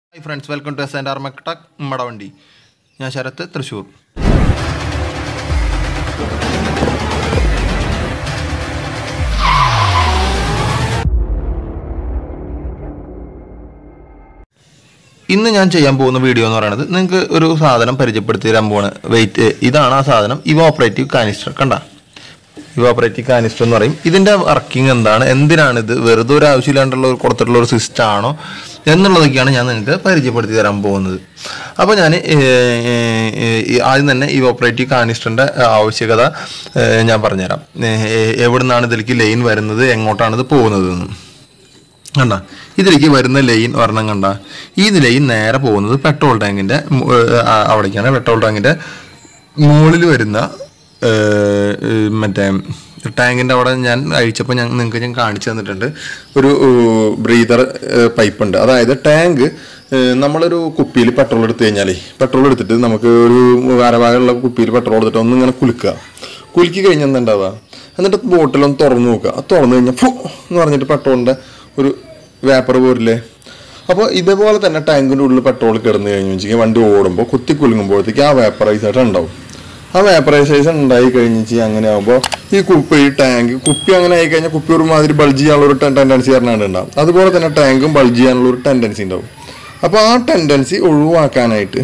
hi friends welcome to S and R mechtech നമ്മുടെ വണ്ടി ഞാൻ ശരത്ത് തൃശ്ശൂർ ഇന്ന് ഞാൻ ചെയ്യാൻ പോകുന്ന വീഡിയോ എന്ന് പറയുന്നത് നിങ്ങൾക്ക് ഒരു സാധനം പരിചയപ്പെടുത്തി തരാൻ പോവാണ് വെയിറ്റ് ഇതാണ് ആ സാധനം ഇവോപ്പറേറ്റീവ് കാനിസ്റ്റർ കണ്ട ഇവോപ്പറേറ്റീവ് കാനിസ്റ്റർ എന്ന് പറയും ഇതിന്റെ വർക്കിംഗ് എന്താണ് എന്തിനാണ് ഇത് വെറുതെ ഒരു ആവശ്യമില്ലാണ്ടുള്ള ഒരു കൊടുത്തിട്ടുള്ള ഒരു സിസ്റ്റം ആണോ എന്നുള്ളതൊക്കെയാണ് ഞാൻ നിങ്ങൾക്ക് പരിചയപ്പെടുത്തി തരാൻ പോകുന്നത് അപ്പോൾ ഞാൻ ആദ്യം തന്നെ ഈ ഓപ്പറേറ്റീവ് കാനിസ്റ്ററിൻ്റെ ആവശ്യകത ഏഹ്, ഞാൻ പറഞ്ഞുതരാം ഏഹ്, എവിടെ നിന്നാണ് ഇതിലേക്ക് ലൈൻ വരുന്നത് എങ്ങോട്ടാണ് ഇത് പോകുന്നത് എന്ന് കണ്ട ഇതിലേക്ക് വരുന്ന ലൈൻ ഒരെണ്ണം കണ്ട ഈ ലൈൻ നേരെ പോകുന്നത് പെട്രോൾ ടാങ്കിന്റെ മു- ഏഹ് ആ അവിടേക്കാണ് പെട്രോൾ ടാങ്കിന്റെ മുകളിൽ വരുന്ന ഏഹ്, ഏഹ്, മറ്റേ ടാങ്കിന്റെ അവിടെ ഞാൻ അഴിച്ചപ്പോൾ ഞാൻ നിങ്ങൾക്ക് ഞാൻ കാണിച്ചു തന്നിട്ടുണ്ട് ഒരു ബ്രീതർ പൈപ്പ് ഉണ്ട് അതായത് ടാങ്ക് ഏഹ്, നമ്മളൊരു കുപ്പിയിൽ പെട്രോൾ എടുത്തു കഴിഞ്ഞാലേ പെട്രോൾ എടുത്തിട്ട് നമുക്ക് ഒരു അരഭാഗമുള്ള കുപ്പിയിൽ പെട്രോൾ എടുത്തിട്ട് ഒന്ന് ഇങ്ങനെ കുലുക്കുക കുലുക്കി കഴിഞ്ഞാൽ എന്താ ഉണ്ടാവുക എന്നിട്ട് ബോട്ടിലൊന്ന് തുറന്നു നോക്കുക അത് തുറന്നു കഴിഞ്ഞാൽ ഫു എന്ന് പറഞ്ഞിട്ട് പെട്രോളിന്റെ ഒരു വേപ്പർ പോരില്ലേ അപ്പോൾ ഇതേപോലെ തന്നെ ടാങ്കിൻ്റെ ഉള്ളിൽ പെട്രോൾ കിടന്നു കഴിഞ്ഞു വെച്ചാൽ വണ്ടി ഓടുമ്പോൾ കുത്തി കുലുങ്ങുമ്പോഴത്തേക്ക് ആ വേപ്പറൈസേഷൻ ഉണ്ടാവും ആ വേപ്പറൈസേഷൻ ഉണ്ടായി കഴിഞ്ഞിച്ച് അങ്ങനെ ആകുമ്പോൾ ഈ കുപ്പി ഈ ടാങ്ക് കുപ്പി അങ്ങനെ ആയി കഴിഞ്ഞാൽ കുപ്പി ഒരുമാതിരി ബൾജ് ചെയ്യാനുള്ള ഒരു ടെൻഡൻസി പറഞ്ഞാണ്ട് ഉണ്ടാവും അതുപോലെ തന്നെ ടാങ്കും ബൾജ് ചെയ്യാനുള്ള ഒരു ടെൻഡൻസി ഉണ്ടാവും അപ്പോൾ ആ ടെൻഡൻസി ഒഴിവാക്കാനായിട്ട്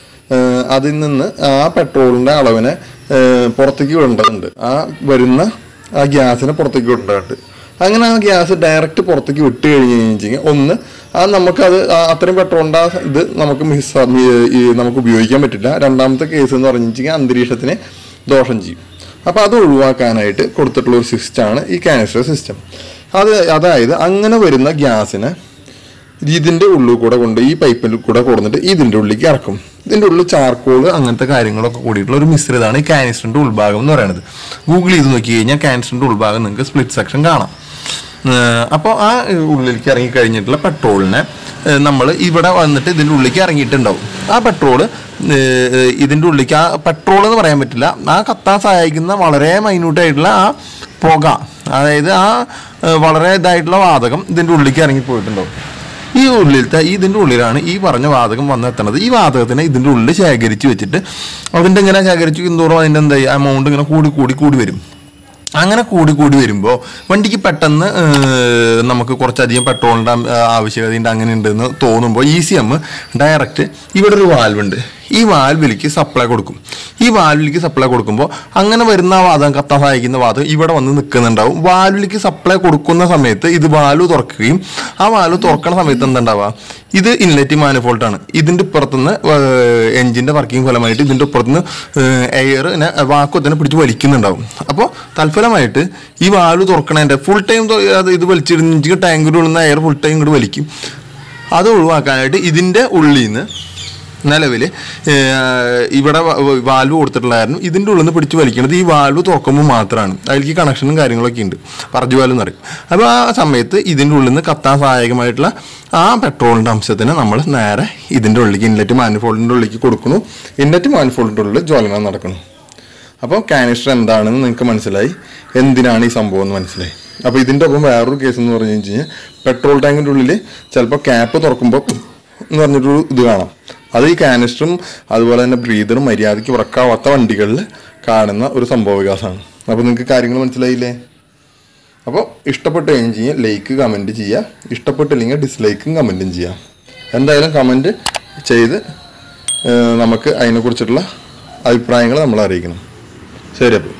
ഏഹ് അതിൽ നിന്ന് ആ പെട്രോളിൻ്റെ അളവിനെ ഏഹ് പുറത്തേക്ക് വിടേണ്ടതുണ്ട് ആ വരുന്ന ആ ഗ്യാസിനെ പുറത്തേക്ക് വിടേണ്ടതുണ്ട് അങ്ങനെ ആ ഗ്യാസ് ഡയറക്റ്റ് പുറത്തേക്ക് വിട്ട് കഴിഞ്ഞ് കഴിഞ്ഞാൽ ഒന്ന് ആ നമുക്കത് ആ അത്രയും പെട്രോളിൻ്റെ ആ ഇത് നമുക്ക് മിസ് ഈ നമുക്ക് ഉപയോഗിക്കാൻ പറ്റില്ല രണ്ടാമത്തെ കേസ് എന്ന് പറഞ്ഞു വെച്ചാൽ അന്തരീക്ഷത്തിനെ ദോഷം ചെയ്യും അപ്പോൾ അത് ഒഴിവാക്കാനായിട്ട് കൊടുത്തിട്ടുള്ള ഒരു സിസ്റ്റമാണ് ഈ കാനിസ്റ്റർ സിസ്റ്റം അത് അതായത് അങ്ങനെ വരുന്ന ഗ്യാസിനെ ഇതിന്റെ ഉള്ളിൽ കൂടെ കൊണ്ട് ഈ പൈപ്പിൽ കൂടെ കൊടുത്തിട്ട് ഇതിന്റെ ഉള്ളിലേക്ക് ഇറക്കും ഇതിന്റെ ഉള്ളിൽ ചാർക്കോൾ അങ്ങനത്തെ കാര്യങ്ങളൊക്കെ കൂടിയിട്ടുള്ള ഒരു മിശ്രിതമാണ് ഈ കാനിസ്റ്ററിന്റെ ഉൾഭാഗം എന്ന് പറയുന്നത് ഗൂഗിൾ ചെയ്ത് നോക്കി കഴിഞ്ഞാൽ കാനിസ്റ്ററിന്റെ ഉൾഭാഗം നിങ്ങൾക്ക് സ്പ്ലിറ്റ് സെക്ഷൻ കാണാം അപ്പോൾ ആ ഉള്ളിലേക്ക് ഇറങ്ങി കഴിഞ്ഞിട്ടുള്ള പെട്രോളിനെ നമ്മൾ ഇവിടെ വന്നിട്ട് ഇതിൻ്റെ ഉള്ളിലേക്ക് ഇറങ്ങിയിട്ടുണ്ടാവും ആ പെട്രോള് ഇതിൻ്റെ ഉള്ളിലേക്ക് ആ പെട്രോൾ എന്ന് പറയാൻ പറ്റില്ല ആ കത്താൻ സഹായിക്കുന്ന വളരെ മൈന്യൂട്ടായിട്ടുള്ള ആ പുക അതായത് ആ ഏഹ്, വളരെ ഇതായിട്ടുള്ള വാതകം ഇതിൻ്റെ ഉള്ളിലേക്ക് ഇറങ്ങി പോയിട്ടുണ്ടാവും ഈ ഉള്ളിലത്തെ ഇതിൻ്റെ ഉള്ളിലാണ് ഈ പറഞ്ഞ വാതകം വന്നെത്തണത് ഈ വാതകത്തിനെ ഇതിൻ്റെ ഉള്ളിൽ ശേഖരിച്ച് വെച്ചിട്ട് അതിൻ്റെ ഇങ്ങനെ ശേഖരിച്ച് തോറും അതിൻ്റെ എന്താ എമൗണ്ട് ഇങ്ങനെ കൂടി കൂടി കൂടി വരും അങ്ങനെ കൂടി കൂടി വരുമ്പോൾ വണ്ടിക്ക് പെട്ടെന്ന് ഏഹ്, നമുക്ക് കുറച്ചധികം പെട്രോളിൻ്റെ ആവശ്യകതയുണ്ട് അങ്ങനെ ഉണ്ടെന്ന് തോന്നുമ്പോൾ ഇ സി എം ഡയറക്റ്റ് ഇവിടെ ഒരു വാൽവ് ഉണ്ട് ഈ വാൽവിലേക്ക് സപ്ലൈ കൊടുക്കും ഈ വാൽവിലേക്ക് സപ്ലൈ കൊടുക്കുമ്പോൾ അങ്ങനെ വരുന്ന ആ വാതകം കത്താൻ സഹായിക്കുന്ന വാതകം ഇവിടെ വന്ന് നിൽക്കുന്നുണ്ടാവും വാൽവിലേക്ക് സപ്ലൈ കൊടുക്കുന്ന സമയത്ത് ഇത് വാൽവ് തുറക്കുകയും ആ വാൽവ് തുറക്കുന്ന സമയത്ത് എന്താ ഉണ്ടാവുക ഇത് ഇൻലെറ്റ് മാനിഫോൾട്ട് ആണ് ഇതിന്റെ ഇപ്പുറത്തുനിന്ന് എഞ്ചിന്റെ വർക്കിംഗ് ഫലമായിട്ട് ഇതിന്റെ ഇപ്പുറത്തുനിന്ന് എയർ വാക്കുവത്തിനെ പിടിച്ച് വലിക്കുന്നുണ്ടാവും അപ്പോൾ തൽഫലമായിട്ട് ഈ വാൽവ് തുറക്കണതിന്റെ ഫുൾ ടൈം അത് ഇത് വലിച്ചിരുന്നെങ്കിൽ ടാങ്കിൻ്റെ ഉള്ളിൽ നിന്ന് എയർ ഫുൾ ടൈം ഇങ്ങോട്ട് വലിക്കും അത് ഒഴിവാക്കാനായിട്ട് ഇതിന്റെ ഉള്ളിൽ നിന്ന് നിലവിൽ ഇവിടെ വാൽവ് കൊടുത്തിട്ടുള്ളായിരുന്നു ഇതിൻ്റെ ഉള്ളിൽ നിന്ന് പിടിച്ച് വലിക്കുന്നത് ഈ വാൽവ് തുറക്കുമ്പോൾ മാത്രമാണ് അതിലേക്ക് കണക്ഷനും കാര്യങ്ങളൊക്കെ ഉണ്ട് പറഞ്ഞു വാൽവ് എന്ന് പറയും അപ്പോൾ ആ സമയത്ത് ഇതിൻ്റെ ഉള്ളിൽ നിന്ന് കത്താൻ സഹായകമായിട്ടുള്ള ആ പെട്രോളിൻ്റെ അംശത്തിന് നമ്മൾ നേരെ ഇതിൻ്റെ ഉള്ളിലേക്ക് ഇൻലെറ്റ് മാനിഫോൾഡിൻ്റെ ഉള്ളിലേക്ക് കൊടുക്കുന്നു ഇൻലെറ്റ് മാനിഫോൾഡിൻ്റെ ഉള്ളിൽ ജ്വലനം നടക്കുന്നു അപ്പോൾ കാനിസ്റ്റർ എന്താണെന്ന് നിങ്ങൾക്ക് മനസ്സിലായി എന്തിനാണ് ഈ സംഭവം എന്ന് മനസ്സിലായി അപ്പോൾ ഇതിൻ്റെ ഒപ്പം വേറൊരു കേസ് എന്ന് പറഞ്ഞു കഴിഞ്ഞാൽ പെട്രോൾ ടാങ്കിൻ്റെ ഉള്ളിൽ ചിലപ്പോൾ ക്യാപ്പ് തുറക്കുമ്പോൾ എന്ന് പറഞ്ഞിട്ടൊരു ഇത് കാണാം അത് ഈ കാനിസ്റ്ററും അതുപോലെ തന്നെ ബ്രീതറും മര്യാദയ്ക്ക് ഉറക്കാവാത്ത വണ്ടികളിൽ കാണുന്ന ഒരു സംഭവ വികാസമാണ് അപ്പോൾ നിങ്ങൾക്ക് കാര്യങ്ങൾ മനസ്സിലായില്ലേ അപ്പോൾ ഇഷ്ടപ്പെട്ട് കഴിഞ്ഞ് കഴിഞ്ഞാൽ ലൈക്ക് കമൻറ്റ് ചെയ്യുക ഇഷ്ടപ്പെട്ടില്ലെങ്കിൽ ഡിസ്ലൈക്കും കമൻറ്റും ചെയ്യാം എന്തായാലും കമൻറ്റ് ചെയ്ത് ഏഹ്, നമുക്ക് അതിനെക്കുറിച്ചിട്ടുള്ള അഭിപ്രായങ്ങൾ നമ്മൾ അറിയിക്കണം ശരി അപ്പോൾ